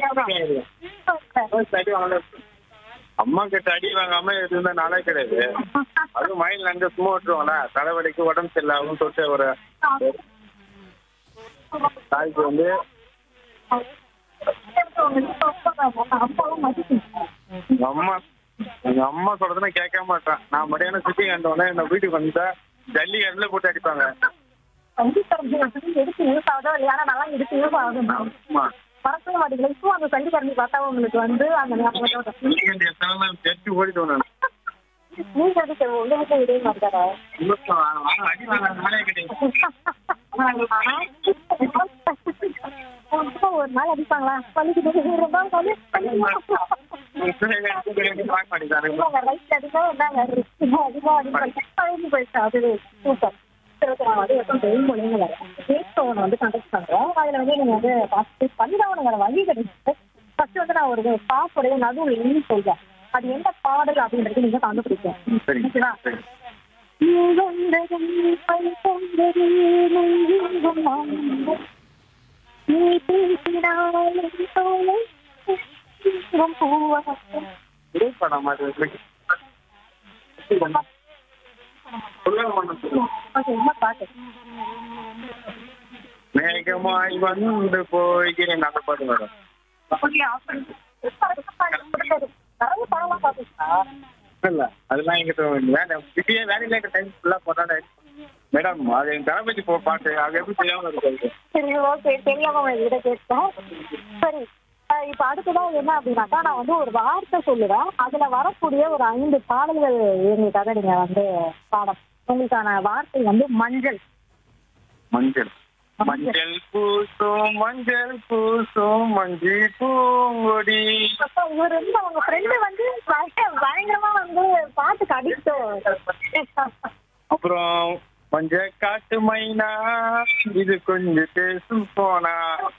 அடி வாங்கல அம்மா கிட்ட அடி வாங்காம இருந்த நாளே கிடையாது அதுவும் மயில் அங்க சும்மா விட்டுருவாங்களா தலைவலிக்கு உடம்பு சரியில்லாம தொட்டு ஒரு தாய்க்கு வந்து எங்க அம்மா எங்க அம்மா சொல்றதுன்னா கேட்க மாட்டேன் நான் மதியானம் சுத்தி கண்டோடனே இந்த வீட்டுக்கு வந்தா ஜல்லி கடல போட்டு அடிப்பாங்க எடுத்து யூஸ் ஆகுதோ இல்லையா ஆனா நல்லா எடுத்து யூஸ் ஆகுது ஆமா மறக்கவே மாட்டேங்குது இப்போ அந்த சண்டி கரண்டி பார்த்தா உங்களுக்கு வந்து அந்த ஞாபகம் ஜெட்டு ஓடிட்டோம் நான் நீங்க எதுக்கு உங்க வீட்டுல இதே மாதிரி தானே அடி வாங்க நாளே கிடையாது ஒரு நாள் அடிப்பாங்களா பள்ளிக்கிட்டு ரொம்ப பள்ளி பார்க்க மாட்டேங்கிறாரு ரைட் அடிச்சா என்னங்க அதிகமா அடிப்பாங்க பழகி போயிடுச்சு அது சூப்பர் சரி ஓகே நான் வந்து எப்போ டெய்லி மொழிங்க வரேன் கேட் ஒன்று வந்து கண்டக்ட் பண்ணுறேன் அதில் வந்து நீங்கள் வந்து பார்த்து பண்ணிதான் வேற வழி கிடையாது ஃபர்ஸ்ட் வந்து நான் ஒரு பாப்போடைய நடுவில் எழுதி சொல்றேன் அது எந்த பாடல் அப்படின்றது நீங்க கண்டுபிடிக்கும் சரி ஓகேவா சரி நீ வந்ததும் பை தந்தது நெஞ்செங்கும் ஆனந்தம். நீ பேசினாலும் தோலை எங்கும் பூவாசம். இதே படம் மாதிரி இருக்கு. சொல்லுங்க மன்னன் சொல்லுங்க. ஓகே, என்ன பாட்டு மேகமாய் வந்து போகிறேன் அந்த பாட்டு மேடம் ஓகே, அப்படி. நிறைய படம்லாம் பார்த்துருக்கா? இல்ல அதெல்லாம் எங்கிட்ட வேண்டாம் இப்பயே வேலையில எங்க டைம் ஃபுல்லா போட்டாலே மேடம் அது எங்க தளபதி போ பாட்டு அது எப்படி தெரியாம இருக்கு சரி ஓகே தெரியாம உங்ககிட்ட கேட்டேன் சரி அஹ் இப்ப அடுத்ததான் என்ன அப்படின்னாக்கா நான் வந்து ஒரு வார்த்தை சொல்லுவேன் அதுல வரக்கூடிய ஒரு ஐந்து பாடல்கள் எங்களுக்காக நீங்க வந்து பாடம் உங்களுக்கான வார்த்தை வந்து மஞ்சள் மஞ்சள் மஞ்சள் பூசும் மஞ்சள் பூசும் மஞ்சி பூங்கொடி அப்ப இவர் வந்து அவங்க ஃப்ரெண்டு வந்து பயங்கர- பயங்கரமா வந்து பாட்டுக்கு அடிக்டும் அப்புறம் மஞ்ச காட்டு மைனா இது கொஞ்சம் பேசும் போனா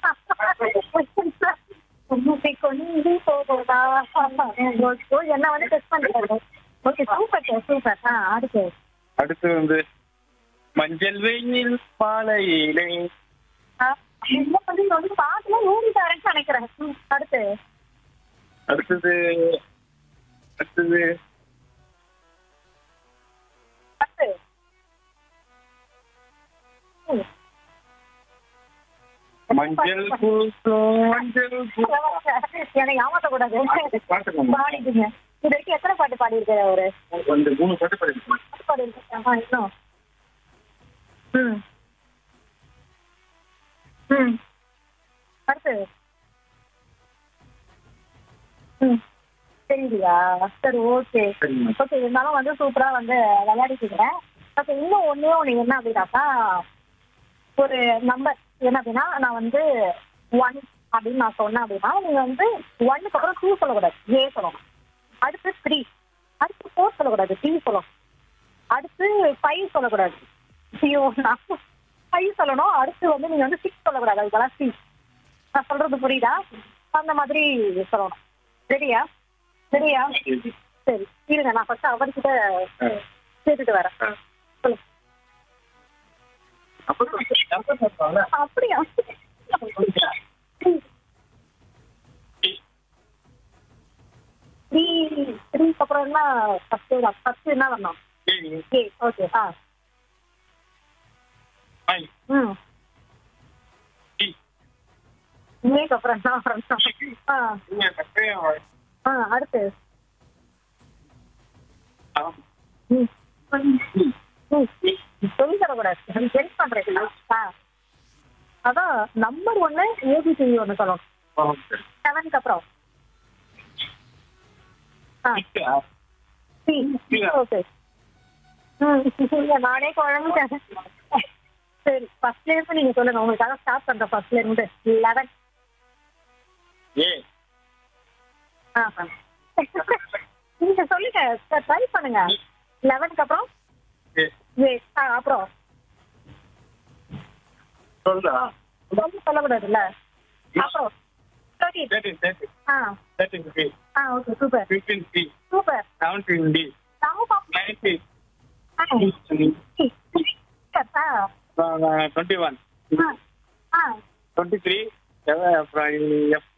உன்னை கொண்டு போகுதா என்ன வந்து டெஸ்ட் பண்ணிட்டாரு ஓகே சூப்பர் சூப்பர் ஆ அடுத்து அடுத்து வந்து மஞ்சள் வெயில் பாலையிலே ஆ, என்ன வந்து இங்க வந்து பாட்டுல ஊறிட்டாருன்னு நினைக்கிறேன் ம், அடுத்து அடுத்தது அடுத்தது அடுத்து ம். மஞ்சள் பூசும் மஞ்சள் பூசும் என்னை ஏமாத்தக்கூடாது பாட்டுக்கோங்க. பாடிட்டுங்க இது வரைக்கும் எத்தனை பாட்டு பாடியிருக்காரு அவரு அந்த மூணு பாட்டு படிக்கணும் பாட்டு பாடியிருக்காரு இன்னும் ம் ம் அடுத்து ம் தெரியலையா சரி ஓகே சரிங்க. ஓகே இருந்தாலும் வந்து சூப்பரா வந்து விளையாடிட்டீங்க ஓகே இன்னும் ஒண்ணே ஒண்ணு என்ன அப்படின்னாக்கா ஒரு நம்பர் என்ன அப்படின்னா நான் வந்து ஒன் அப்படின்னு நான் சொன்னேன் அப்படின்னா நீங்க வந்து ஒன்னுக்கு அப்புறம் டூ சொல்லக்கூடாது ஏ சொல்லணும் அடுத்து த்ரீ அடுத்து ஃபோர் சொல்லக்கூடாது த்ரீ சொல்லணும் அடுத்து ஃபைவ் சொல்லக்கூடாது ஐயோ நான் ஃபைவ் சொல்லணும் அடுத்து வந்து நீங்க வந்து சிக்ஸ் சொல்லக்கூடாது அதுக்கெல்லாம் சி நான் சொல்றது புரியுதா அந்த மாதிரி சொல்லணும் ரெடியா ரெடியா சரி இருங்க நான் ஃபர்ஸ்ட் அவர்கிட்ட கேட்டுட்டு வரேன் சொல்லுங்க அப்ப சொல்லுங்க. அப்ப சொல்லுங்க. அப்படியா த்ரீ த்ரீக்கு அப்புறம் என்ன ஃபர்ஸ்ட் ஃபர்ஸ்ட் என்ன வரணும் சரி. ஏ ஓகே ஆ ஐ. ம் டி. ஏக்கு அப்புறம் என்ன வரணும் ஆ நீங்க சக்கையா வா- ஆ அடுத்து ஆ. ம் ம் சொல்லி தரக்கூடாது ஹெல்ப் பண்றேன் ஆ அதான் நம்பர் ஒன்னு ஏபிசிடி ஒன்று சொல்லணும் ஆ, சரி. செவனுக்கு அப்புறம் ஆ சிக்கா? சி ஓகே ம் இல்ல, நானே குழம்பிட்டேன் சரி ஃபர்ஸ்ட்ல இருந்து நீங்க சொல்லுங்க உங்களுக்காக ஸ்டார்ட் பண்றேன் ஃபர்ஸ்ட்ல இருந்து லெவன் ஏ ஆ நீங்க சொல்லுங்க ட்ரை பண்ணுங்க லெவனுக்கு அப்புறம் ஏ. ஏ ஆ அப்புறம் சொல்லுடா. ரொம்ப சொல்லக்கூடாதுல்ல அப்புறம் தேர்ட்டி தேர்ட்டின், தேர்ட்டின். ஆ தேர்ட்டின் சி. ஆ okay super fifteen C. Super seventeen D. Nineteen. ஆ டுவெண்ட்டி ஒன் ஆ ஆ டுவெண்ட்டி த்ரீ அப்புறம் எஃப்